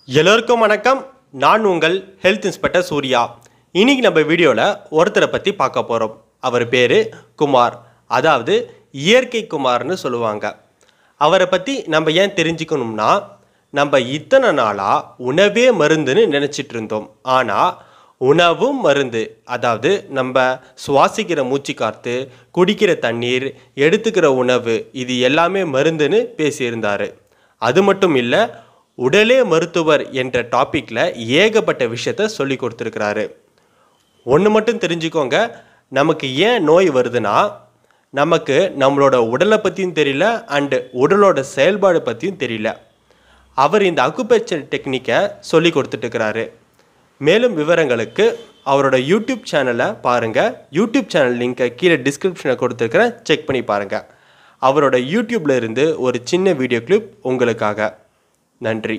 எல்லோருக்கும் வணக்கம் நான் உங்கள் ஹெல்த் இன்ஸ்பெக்டர் சூர்யா இன்னைக்கு நம்ம வீடியோவில் ஒருத்தரை பற்றி பார்க்க போகிறோம் அவர் பேர் குமார் அதாவது இயற்கை குமார்னு சொல்லுவாங்க அவரை பற்றி நம்ம ஏன் தெரிஞ்சுக்கணும்னா நம்ம இத்தனை நாளாக உணவே மருந்துன்னு நினச்சிட்டு இருந்தோம் ஆனால் உணவும் மருந்து அதாவது நம்ம சுவாசிக்கிற மூச்சு காற்று குடிக்கிற தண்ணீர் எடுத்துக்கிற உணவு இது எல்லாமே மருந்துன்னு பேசியிருந்தார் அது மட்டும் இல்லை உடலே மருத்துவர் என்ற டாப்பிக்கில் ஏகப்பட்ட விஷயத்த சொல்லி கொடுத்துருக்கிறாரு ஒன்று மட்டும் தெரிஞ்சுக்கோங்க நமக்கு ஏன் நோய் வருதுன்னா நமக்கு நம்மளோட உடலை பற்றியும் தெரியல அண்டு உடலோட செயல்பாடு பற்றியும் தெரியல அவர் இந்த அக்குபெக்சர் டெக்னிக்கை சொல்லி கொடுத்துட்ருக்கிறாரு மேலும் விவரங்களுக்கு அவரோட யூடியூப் சேனலை பாருங்கள் யூடியூப் சேனல் லிங்கை கீழே டிஸ்கிரிப்ஷனில் கொடுத்துருக்கிறேன் செக் பண்ணி பாருங்கள் அவரோட யூடியூப்ல இருந்து ஒரு சின்ன வீடியோ கிளிப் உங்களுக்காக நன்றி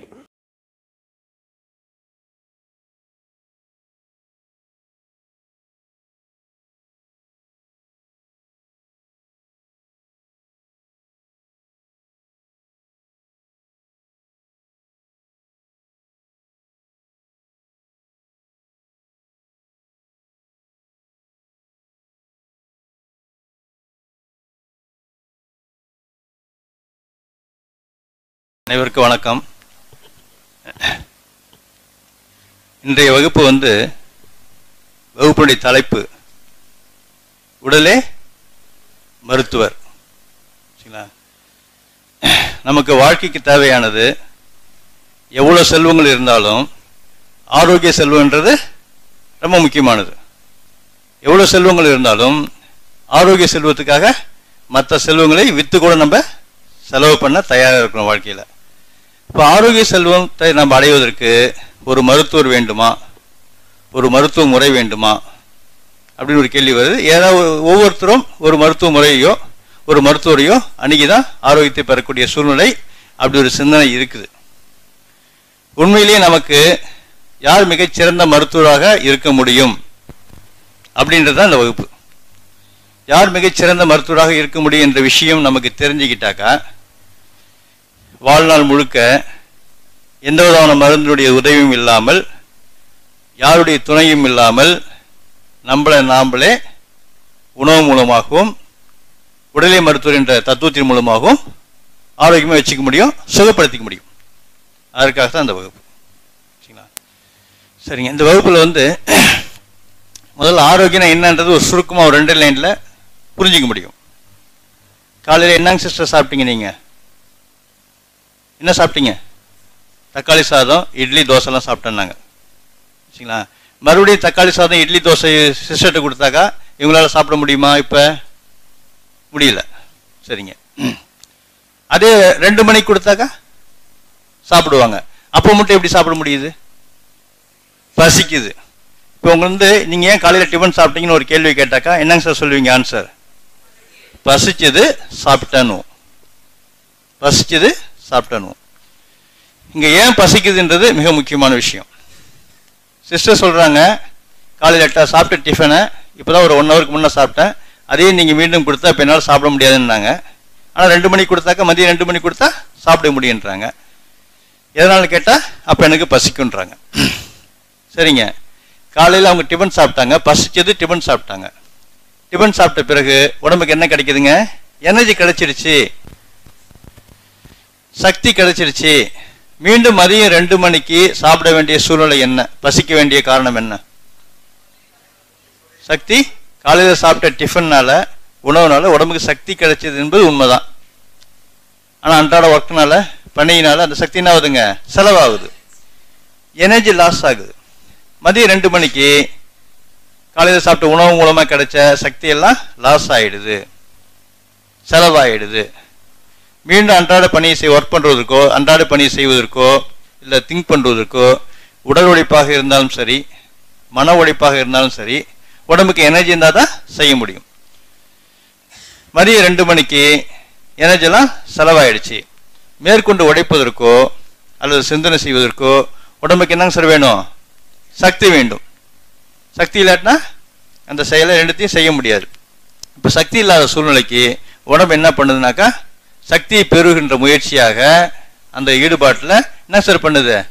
அனைவருக்கும் வணக்கம் இன்றைய வகுப்பு வந்து வகுப்புடைய தலைப்பு உடலே மருத்துவர் சரிங்களா நமக்கு வாழ்க்கைக்கு தேவையானது எவ்வளோ செல்வங்கள் இருந்தாலும் ஆரோக்கிய செல்வம்ன்றது ரொம்ப முக்கியமானது எவ்வளோ செல்வங்கள் இருந்தாலும் ஆரோக்கிய செல்வத்துக்காக மற்ற செல்வங்களை விற்று கூட நம்ம செலவு பண்ண தயாராக இருக்கணும் வாழ்க்கையில் இப்போ ஆரோக்கிய செல்வத்தை நம்ம அடைவதற்கு ஒரு மருத்துவர் வேண்டுமா ஒரு மருத்துவ முறை வேண்டுமா அப்படின்னு ஒரு கேள்வி வருது ஏதாவது ஒவ்வொருத்தரும் ஒரு மருத்துவ முறையோ ஒரு மருத்துவரையோ அன்றைக்கி தான் ஆரோக்கியத்தை பெறக்கூடிய சூழ்நிலை அப்படி ஒரு சிந்தனை இருக்குது உண்மையிலேயே நமக்கு யார் மிகச்சிறந்த மருத்துவராக இருக்க முடியும் அப்படின்றது தான் இந்த வகுப்பு யார் மிகச்சிறந்த மருத்துவராக இருக்க முடியும் என்ற விஷயம் நமக்கு தெரிஞ்சுக்கிட்டாக்கா வாழ்நாள் முழுக்க எந்த விதமான மருந்தினுடைய உதவியும் இல்லாமல் யாருடைய துணையும் இல்லாமல் நம்மளை நாம்பளே உணவு மூலமாகவும் உடலை மருத்துவர் என்ற தத்துவத்தின் மூலமாகவும் ஆரோக்கியமாக வச்சுக்க முடியும் சுகப்படுத்திக்க முடியும் அதற்காக தான் இந்த வகுப்பு சரிங்களா சரிங்க இந்த வகுப்பில் வந்து முதல்ல ஆரோக்கியம் என்னன்றது ஒரு சுருக்கமாக ஒரு ரெண்டு லைனில் புரிஞ்சிக்க முடியும் காலையில் என்னங்க சிஸ்டர் சாப்பிட்டீங்க நீங்கள் என்ன சாப்பிட்டீங்க தக்காளி சாதம் இட்லி தோசைலாம் சாப்பிட்டேன்னாங்க சரிங்களா மறுபடியும் தக்காளி சாதம் இட்லி தோசை சிஸ்டர்கிட்ட கொடுத்தாக்கா இவங்களால சாப்பிட முடியுமா இப்போ முடியல சரிங்க அதே ரெண்டு மணிக்கு கொடுத்தாக்கா சாப்பிடுவாங்க அப்போ மட்டும் எப்படி சாப்பிட முடியுது பசிக்குது இப்போ உங்க வந்து நீங்கள் ஏன் காலையில் டிஃபன் சாப்பிட்டீங்கன்னு ஒரு கேள்வி கேட்டாக்கா என்னங்க சார் சொல்லுவீங்க ஆன்சர் பசிச்சது சாப்பிட்டணும் பசிச்சது சாப்பிட்டணும் இங்கே ஏன் பசிக்குதுன்றது மிக முக்கியமான விஷயம் சிஸ்டர் சொல்கிறாங்க காலையில் எட்டா சாப்பிட்ட டிஃபனை இப்போ தான் ஒரு ஒன் ஹவருக்கு முன்னே சாப்பிட்டேன் அதே நீங்கள் மீண்டும் கொடுத்தா இப்போ என்னால் சாப்பிட முடியாதுன்னாங்க ஆனால் ரெண்டு மணிக்கு கொடுத்தாக்கா மதியம் ரெண்டு மணிக்கு கொடுத்தா சாப்பிட முடியுன்றாங்க எதனால் கேட்டால் அப்போ எனக்கு பசிக்குன்றாங்க சரிங்க காலையில் அவங்க டிஃபன் சாப்பிட்டாங்க பசிச்சது டிஃபன் சாப்பிட்டாங்க டிஃபன் சாப்பிட்ட பிறகு உடம்புக்கு என்ன கிடைக்குதுங்க எனர்ஜி கிடைச்சிருச்சு சக்தி கிடைச்சிருச்சு மீண்டும் மதியம் ரெண்டு மணிக்கு சாப்பிட வேண்டிய சூழ்நிலை என்ன பசிக்க வேண்டிய காரணம் என்ன சக்தி காலையில் சாப்பிட்ட டிஃபன்னால உணவுனால உடம்புக்கு சக்தி கிடைச்சது என்பது உண்மைதான் ஆனால் அன்றாட ஒர்க்னால பணியினால அந்த சக்தி என்ன ஆகுதுங்க செலவாகுது எனர்ஜி லாஸ் ஆகுது மதியம் ரெண்டு மணிக்கு காலையில் சாப்பிட்ட உணவு மூலமாக கிடைச்ச சக்தி எல்லாம் லாஸ் ஆயிடுது செலவாயிடுது மீண்டும் அன்றாட பணியை செய் ஒர்க் பண்ணுறதுக்கோ அன்றாட பணியை செய்வதற்கோ இல்லை திங்க் பண்ணுவதற்கோ உடல் உழைப்பாக இருந்தாலும் சரி மன உழைப்பாக இருந்தாலும் சரி உடம்புக்கு எனர்ஜி இருந்தால் தான் செய்ய முடியும் மதியம் ரெண்டு மணிக்கு எனர்ஜிலாம் செலவாயிடுச்சு மேற்கொண்டு உடைப்பதற்கோ அல்லது சிந்தனை செய்வதற்கோ உடம்புக்கு என்னங்க சார் வேணும் சக்தி வேண்டும் சக்தி இல்லாட்டினா அந்த செயலை ரெண்டுத்தையும் செய்ய முடியாது இப்போ சக்தி இல்லாத சூழ்நிலைக்கு உடம்பு என்ன பண்ணுதுனாக்கா சக்தியை பெறுகின்ற முயற்சியாக அந்த ஈடுபாட்டில் என்ன சார் பண்ணுது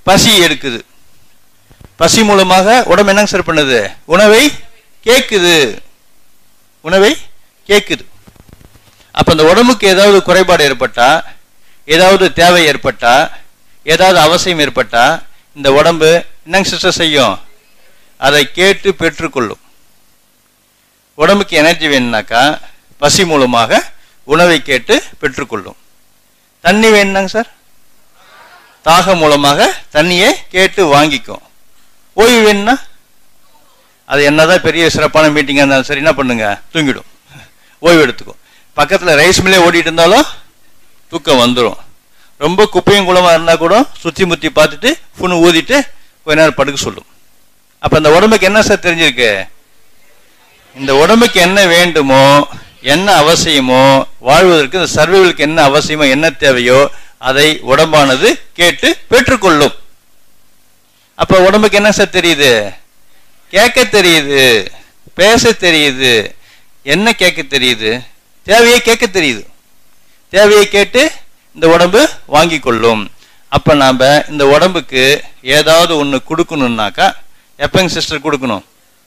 பசி எடுக்குது பசி மூலமாக உடம்பு என்னங்க சார் பண்ணுது உணவை கேட்குது உணவை கேட்குது அப்ப அந்த உடம்புக்கு ஏதாவது குறைபாடு ஏற்பட்டா ஏதாவது தேவை ஏற்பட்டா ஏதாவது அவசியம் ஏற்பட்டா இந்த உடம்பு என்னங்க சிஸ்டர் செய்யும் அதை கேட்டு பெற்றுக்கொள்ளும் உடம்புக்கு எனர்ஜி வேணும்னாக்கா பசி மூலமாக உணவை கேட்டு பெற்றுக்கொள்ளும் தண்ணி வேணுனாங்க சார் தாகம் மூலமாக தண்ணியை கேட்டு வாங்கிக்கும் ஓய்வு வேணும்னா அது என்னதான் பெரிய சிறப்பான மீட்டிங்காக இருந்தாலும் சரி என்ன பண்ணுங்க தூங்கிடும் ஓய்வு எடுத்துக்கும் பக்கத்தில் ரைஸ் மில்லே ஓடிட்டு இருந்தாலும் தூக்கம் வந்துடும் ரொம்ப குப்பையும் குளமாக இருந்தால் கூட சுற்றி முற்றி பார்த்துட்டு புண்ணு ஊதிட்டு கொஞ்ச நேரம் படுக்க சொல்லும் அப்போ இந்த உடம்புக்கு என்ன சார் தெரிஞ்சிருக்கு இந்த உடம்புக்கு என்ன வேண்டுமோ என்ன அவசியமோ வாழ்வதற்கு இந்த சர்வைவலுக்கு என்ன அவசியமோ என்ன தேவையோ அதை உடம்பானது கேட்டு பெற்றுக்கொள்ளும் அப்ப உடம்புக்கு என்ன சார் தெரியுது கேட்க தெரியுது பேச தெரியுது என்ன கேட்க தெரியுது தேவையை கேட்க தெரியுது தேவையை கேட்டு இந்த உடம்பு வாங்கி கொள்ளும் அப்ப நாம இந்த உடம்புக்கு ஏதாவது ஒண்ணு கொடுக்கணும்னாக்கா எப்பங்க சிஸ்டர் கொடுக்கணும்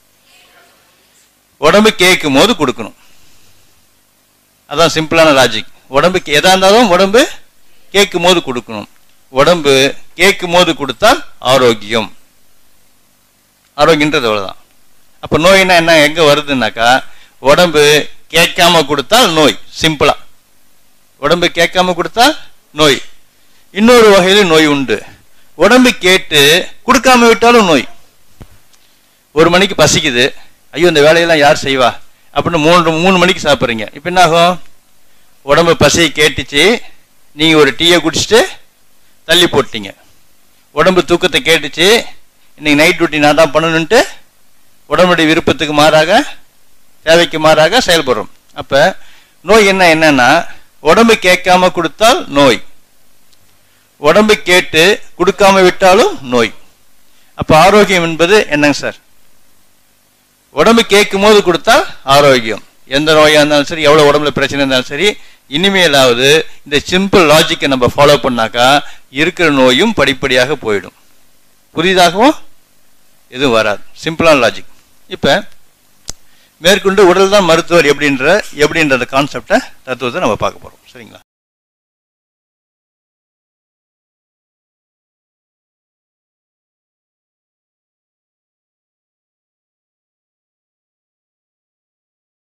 உடம்பு கேட்கும் போது கொடுக்கணும் அதான் சிம்பிளான லாஜிக் உடம்புக்கு எதா இருந்தாலும் உடம்பு கேட்கும் போது கொடுக்கணும் உடம்பு கேட்கும் போது கொடுத்தால் ஆரோக்கியம் ஆரோக்கியன்றது அவ்வளவுதான் அப்ப நோய்னா என்ன எங்க வருதுன்னாக்கா உடம்பு கேட்காம கொடுத்தால் நோய் சிம்பிளா உடம்பு கேட்காம கொடுத்தால் நோய் இன்னொரு வகையில நோய் உண்டு உடம்பு கேட்டு கொடுக்காம விட்டாலும் நோய் ஒரு மணிக்கு பசிக்குது ஐயோ இந்த வேலையெல்லாம் யார் செய்வா அப்படின்னு மூன்று மூணு மணிக்கு சாப்பிட்றீங்க இப்போ என்ன ஆகும் உடம்பு பசியை கேட்டுச்சு நீங்கள் ஒரு டீயை குடிச்சிட்டு தள்ளி போட்டீங்க உடம்பு தூக்கத்தை கேட்டுச்சு இன்னைக்கு நைட் டியூட்டி நான் தான் பண்ணணுன்ட்டு உடம்புடைய விருப்பத்துக்கு மாறாக தேவைக்கு மாறாக செயல்படுறோம் அப்போ நோய் என்ன என்னன்னா உடம்பு கேட்காம கொடுத்தால் நோய் உடம்பு கேட்டு கொடுக்காம விட்டாலும் நோய் அப்போ ஆரோக்கியம் என்பது என்னங்க சார் உடம்பு கேட்கும் போது கொடுத்தால் ஆரோக்கியம் எந்த நோயாக இருந்தாலும் சரி எவ்வளோ உடம்புல பிரச்சனை இருந்தாலும் சரி இனிமேலாவது இந்த சிம்பிள் லாஜிக்கை நம்ம ஃபாலோ பண்ணாக்கா இருக்கிற நோயும் படிப்படியாக போயிடும் புதிதாகவும் எதுவும் வராது சிம்பிளான லாஜிக் இப்போ மேற்கொண்டு உடல் தான் மருத்துவர் எப்படின்ற எப்படின்ற கான்செப்டை தத்துவத்தை நம்ம பார்க்க போகிறோம் சரிங்களா